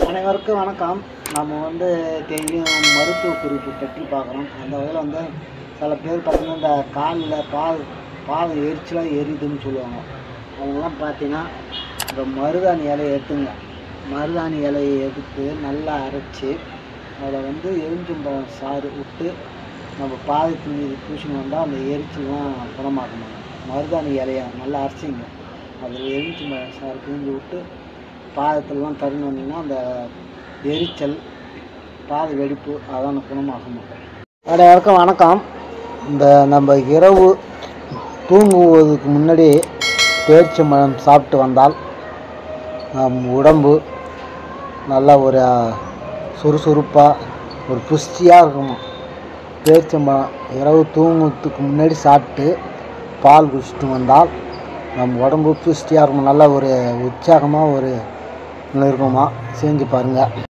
அனைவருக்கும் வணக்கம் நம்ம வந்து டெய்லியும் மருத்துவ குறிப்பு பற்றி பார்க்குறோம் அந்த வகையில் வந்து சில பேர் பார்த்தீங்கன்னா இந்த காலில் பால் பால் எரிச்சலாக எரியுதுன்னு சொல்லுவாங்க அவங்கெல்லாம் பார்த்தீங்கன்னா இந்த மருதாணி இலையை எடுத்துங்க மருதாணி இலையை எடுத்து நல்லா அரைச்சி அதில் வந்து எலுமிச்சம்பழம் சாறு விட்டு நம்ம பாதத்து மீது பூசின்னு வந்தால் அந்த எரிச்சலாம் குணமாக்கணும் மருதாணி இலையை நல்லா அரைச்சிங்க அதில் எலுமிச்சம்பழம் சாறு பிழிஞ்சு விட்டு பாதத்திலலாம் தருண் வந்தீங்கன்னா அந்த எரிச்சல் பாத வெடிப்பு அதான் குணமாகும் அனைவருக்கும் வணக்கம் இந்த நம்ம இரவு தூங்குவதற்கு முன்னாடி பேரிச்சம்பழம் சாப்பிட்டு வந்தால் நம் உடம்பு நல்ல ஒரு சுறுசுறுப்பாக ஒரு புஷ்டியாக இருக்கும் பேரிச்சம்பழம் இரவு தூங்குறதுக்கு முன்னாடி சாப்பிட்டு பால் குடிச்சிட்டு வந்தால் நம்ம உடம்பு புஷ்டியாக இருக்கும் நல்ல ஒரு உற்சாகமாக ஒரு இருக்குமா செஞ்சு பாருங்கள்